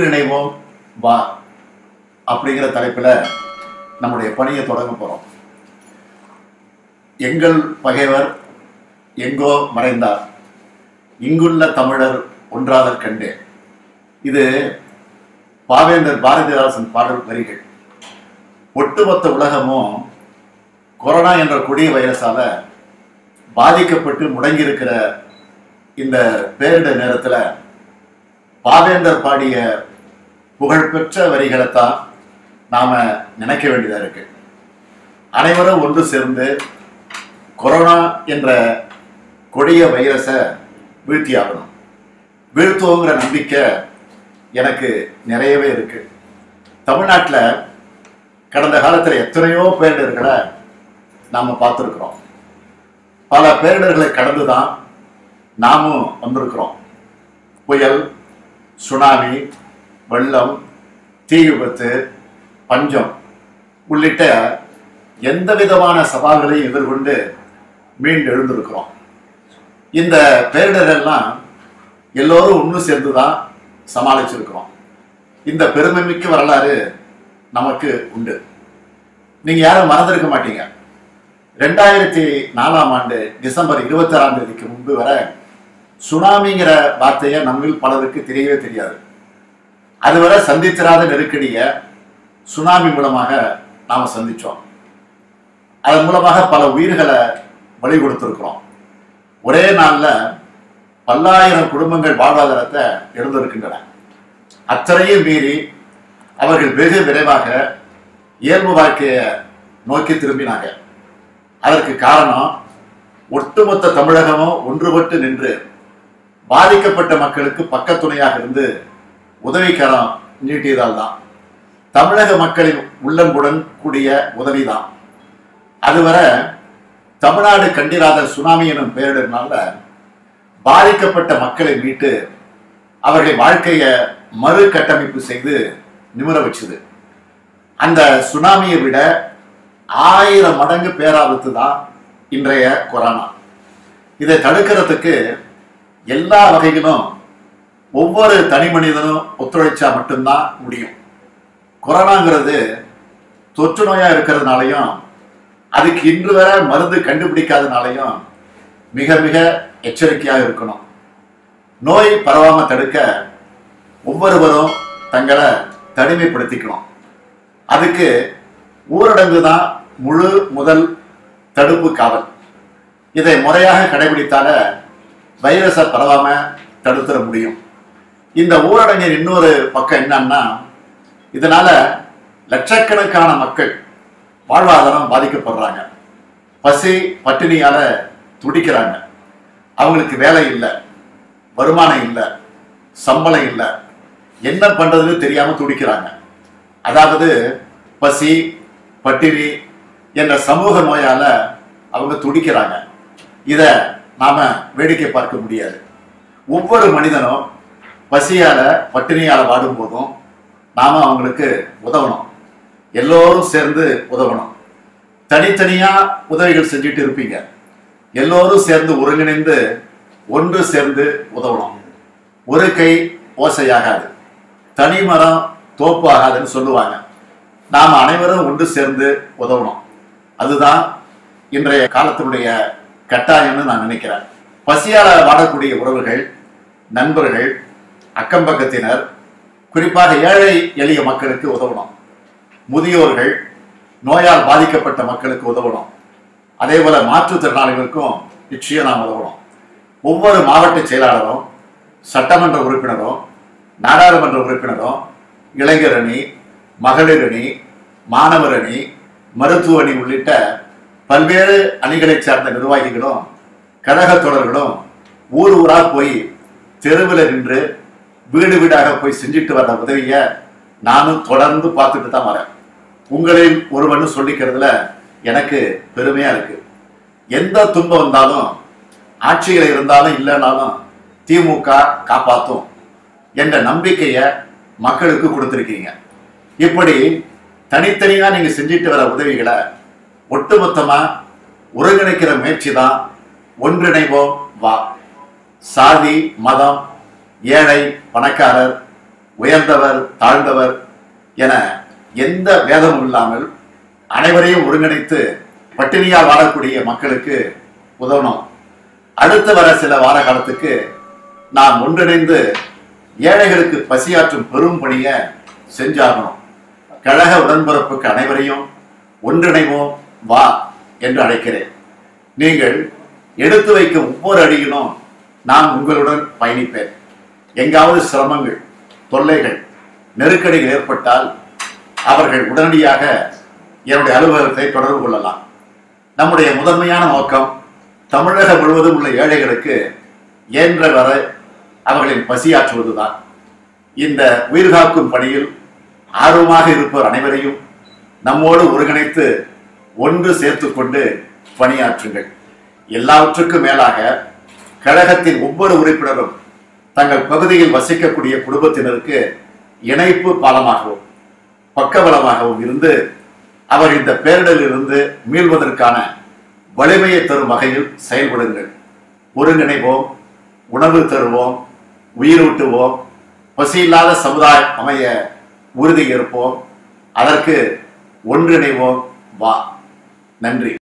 ஒன்றிணைவோம் வா அப்படிங்கிற தலைப்பில் நம்முடைய பணியை தொடங்க போகிறோம் எங்கள் பகைவர் எங்கோ மறைந்தார் இங்குள்ள தமிழர் ஒன்றாதல் கண்டே இது பாவேந்தர் பாரதிதாசன் பாடல் வரிகள் ஒட்டுமொத்த உலகமும் கொரோனா என்ற கொடிய வைரஸால பாதிக்கப்பட்டு முடங்கியிருக்கிற இந்த பேரிடர் நேரத்தில் பாவேந்தர் பாடிய புகழ்பெற்ற வரிகளைத்தான் நாம நினைக்க வேண்டியதா இருக்கு அனைவரும் ஒன்று சேர்ந்து கொரோனா என்ற கொடிய வைரஸை வீழ்த்தியாகணும் வீழ்த்துவோங்கிற நம்பிக்கை எனக்கு நிறையவே இருக்கு தமிழ்நாட்டில் கடந்த காலத்தில் எத்தனையோ பேரிடர்களை நாம் பார்த்துருக்குறோம் பல பேரிடர்களை கடந்து தான் நாமும் வந்திருக்கிறோம் புயல் சுனாமி வெள்ளம் தீ விபத்து பஞ்சம் உள்ளிட்ட எந்த விதமான சவால்களையும் எதிர்கொண்டு மீண்டு எழுந்திருக்கிறோம் இந்த பேரிடரெல்லாம் எல்லோரும் ஒன்று சேர்ந்து தான் சமாளிச்சிருக்கிறோம் இந்த பெருமைமிக்க வரலாறு நமக்கு உண்டு நீங்க யாரும் மறந்திருக்க மாட்டீங்க ரெண்டாயிரத்தி நாலாம் ஆண்டு டிசம்பர் இருபத்தி ஆறாம் தேதிக்கு முன்பு வரை சுனாமிங்கிற வார்த்தையை நம்மில் பலருக்கு தெரியவே தெரியாது அதுவரை சந்தித்திராத நெருக்கடியை சுனாமி மூலமாக நாம சந்திச்சோம் அதன் மூலமாக பல உயிர்களை பலி கொடுத்திருக்கிறோம் ஒரே நாள்ல பல்லாயிரம் குடும்பங்கள் வாழ்வாதாரத்தை இழந்திருக்கின்றன அத்தனையும் மீறி அவர்கள் வெகு விரைவாக இயல்பு வாழ்க்கையை நோக்கி திரும்பினாங்க அதற்கு காரணம் ஒட்டுமொத்த தமிழகமும் ஒன்றுபட்டு நின்று பாதிக்கப்பட்ட மக்களுக்கு பக்கத்துணையாக இருந்து உதவிக்கரம் நீட்டியதால் தான் தமிழக மக்களின் உள்ளன்புடன் கூடிய உதவிதான் அதுவரை தமிழ்நாடு கண்டிராத சுனாமி எனும் பெயரிடனால பாதிக்கப்பட்ட மக்களை மீட்டு அவர்கள் வாழ்க்கையை மறு கட்டமைப்பு செய்து நிமிர வச்சுது அந்த சுனாமியை விட ஆயிரம் மடங்கு பேராபத்து தான் இன்றைய கொரோனா இதை தடுக்கிறதுக்கு எல்லா வகையிலும் ஒவ்வொரு தனி மனிதனும் ஒத்துழைச்சா மட்டும்தான் முடியும் கொரோனாங்கிறது தொற்று நோயா இருக்கிறதுனாலையும் அதுக்கு இன்று வரை மருந்து கண்டுபிடிக்காதனாலையும் மிக மிக எச்சரிக்கையாக இருக்கணும் நோய் பரவாம தடுக்க ஒவ்வொருவரும் தங்களை தனிமைப்படுத்திக்கணும் அதுக்கு ஊரடங்கு தான் முழு முதல் தடுப்பு காவல் இதை முறையாக கடைபிடித்தால வைரஸை பரவாம தடுத்துட முடியும் இந்த ஊரடங்கின் இன்னொரு பக்கம் என்னன்னா இதனால லட்சக்கணக்கான மக்கள் வாழ்வாதாரம் பாதிக்கப்படுறாங்க பசி பட்டினியால துடிக்கிறாங்க அவங்களுக்கு வேலை இல்லை வருமானம் இல்லை சம்பளம் இல்லை என்ன பண்றதுன்னு தெரியாம துடிக்கிறாங்க அதாவது பசி பட்டினி என்ற சமூக நோயால அவங்க துடிக்கிறாங்க இத நாம வேடிக்கை பார்க்க முடியாது ஒவ்வொரு மனிதனும் பசியால பட்டினியால வாடும் போதும் நாம அவங்களுக்கு உதவணும் எல்லோரும் சேர்ந்து உதவணும் தனித்தனியா உதவிகள் செஞ்சுட்டு இருப்பீங்க எல்லோரும் சேர்ந்து ஒருங்கிணைந்து ஒன்று சேர்ந்து உதவணும் ஒரு கை ஓசையாகாது தனி மரம் தோப்பு ஆகாதுன்னு சொல்லுவாங்க நாம் அனைவரும் ஒன்று சேர்ந்து உதவணும் அதுதான் இன்றைய காலத்தினுடைய கட்டாயம்னு நான் நினைக்கிறேன் பசியால வாடக்கூடிய உறவுகள் நண்பர்கள் அக்கம் பக்கத்தினர் குறிப்பாக ஏழை எளிய மக்களுக்கு உதவணும் முதியோர்கள் நோயால் பாதிக்கப்பட்ட மக்களுக்கு உதவணும் அதே போல மாற்றுத்திறனாளிகளுக்கும் நிச்சயம் நாம் உதவணும் ஒவ்வொரு மாவட்ட செயலாளரும் சட்டமன்ற உறுப்பினரும் நாடாளுமன்ற உறுப்பினரும் இளைஞர் அணி மகளிர் அணி மாணவர் அணி மருத்துவ அணி உள்ளிட்ட பல்வேறு அணிகளைச் சார்ந்த நிர்வாகிகளும் கழக தொடர்களும் ஊர் ஊரா போய் தெருவில் நின்று வீடு வீடாக போய் செஞ்சுட்டு வர்ற உதவியை நானும் தொடர்ந்து பார்த்துட்டு தான் வரேன் உங்களில் ஒருவன் சொல்லிக்கிறதுல எனக்கு பெருமையா இருக்கு எந்த துன்பம் வந்தாலும் ஆட்சியில் இருந்தாலும் இல்லைனாலும் திமுக காப்பாத்தும் என்ற நம்பிக்கையை மக்களுக்கு கொடுத்துருக்கீங்க இப்படி தனித்தனியா நீங்க செஞ்சுட்டு வர உதவிகளை ஒட்டுமொத்தமா ஒருங்கிணைக்கிற முயற்சி தான் ஒன்றிணைவோம் வா சாதி மதம் ஏழை பணக்காரர் உயர்ந்தவர் தாழ்ந்தவர் என எந்த பேதமும் இல்லாமல் அனைவரையும் ஒருங்கிணைத்து பட்டினியால் வாழக்கூடிய மக்களுக்கு உதவணும் அடுத்து வர சில வார காலத்துக்கு நாம் ஒன்றிணைந்து ஏழைகளுக்கு பசியாற்றும் பெரும் பணியை செஞ்சாகணும் கழக உடன்பிறப்புக்கு அனைவரையும் ஒன்றிணைவோம் வா என்று அழைக்கிறேன் நீங்கள் எடுத்து வைக்கும் ஒவ்வொரு அடியிலும் நான் உங்களுடன் பயணிப்பேன் எங்காவது சிரமங்கள் தொல்லைகள் நெருக்கடிகள் ஏற்பட்டால் அவர்கள் உடனடியாக என்னுடைய அலுவலகத்தை தொடர்பு கொள்ளலாம் நம்முடைய முதன்மையான நோக்கம் தமிழகம் முழுவதும் உள்ள ஏழைகளுக்கு இயன்ற வரை அவர்களின் பசியாற்றுவதுதான் இந்த உயிர்காக்கும் பணியில் ஆர்வமாக இருப்பவர் அனைவரையும் நம்மோடு ஒருங்கிணைத்து ஒன்று சேர்த்துக் கொண்டு பணியாற்றுங்கள் எல்லாவற்றுக்கும் மேலாக கழகத்தின் ஒவ்வொரு உறுப்பினரும் தங்கள் பகுதியில் வசிக்கக்கூடிய குடும்பத்தினருக்கு இணைப்பு பாலமாகவும் பக்கபலமாகவும் இருந்து அவர் இந்த பேரிடரில் இருந்து மீள்வதற்கான வலிமையை தரும் வகையில் செயல்படுங்கள் ஒருங்கிணைவோம் உணவு தருவோம் உயிரூட்டுவோம் பசியில்லாத சமுதாயம் அமைய உறுதி இருப்போம் அதற்கு ஒன்றிணைவோம் வா நன்றி